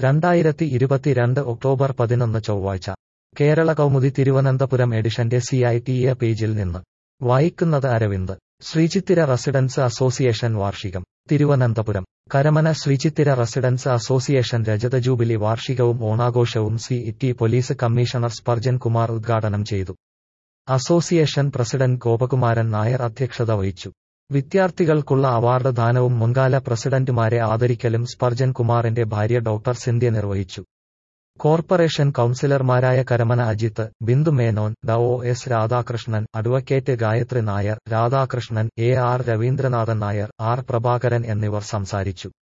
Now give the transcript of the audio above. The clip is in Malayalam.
രണ്ടായിരത്തി ഇരുപത്തിരണ്ട് ഒക്ടോബർ പതിനൊന്ന് ചൊവ്വാഴ്ച കേരള കൗമുദി തിരുവനന്തപുരം എഡിഷന്റെ സി ഐ ടി എ പേജിൽ നിന്ന് വായിക്കുന്നത് അരവിന്ദ് ശ്രീചിത്തിര റെസിഡൻസ് അസോസിയേഷൻ വാർഷികം തിരുവനന്തപുരം കരമന ശ്രീചിത്തിര റെസിഡൻസ് അസോസിയേഷൻ രജത ജൂബിലി വാർഷികവും ഓണാഘോഷവും city police commissioner Spurgeon Kumar ഉദ്ഘാടനം ചെയ്തു അസോസിയേഷൻ പ്രസിഡന്റ് ഗോപകുമാരൻ നായർ അധ്യക്ഷത വഹിച്ചു വിദ്യാർത്ഥികൾക്കുള്ള അവാർഡ് ദാനവും മുൻകാല പ്രസിഡന്റുമാരെ ആദരിക്കലും സ്പർജൻ കുമാറിന്റെ ഭാര്യ ഡോക്ടർ സിന്ധ്യ നിർവഹിച്ചു കോർപ്പറേഷൻ കൌൺസിലർമാരായ കരമന അജിത്ത് ബിന്ദു മേനോൻ ഡ O S Radhakrishnan advocate Gayathri Nair Radhakrishnan A R Ravindranathan Nair R Prabhakaran എന്നിവർ സംസാരിച്ചു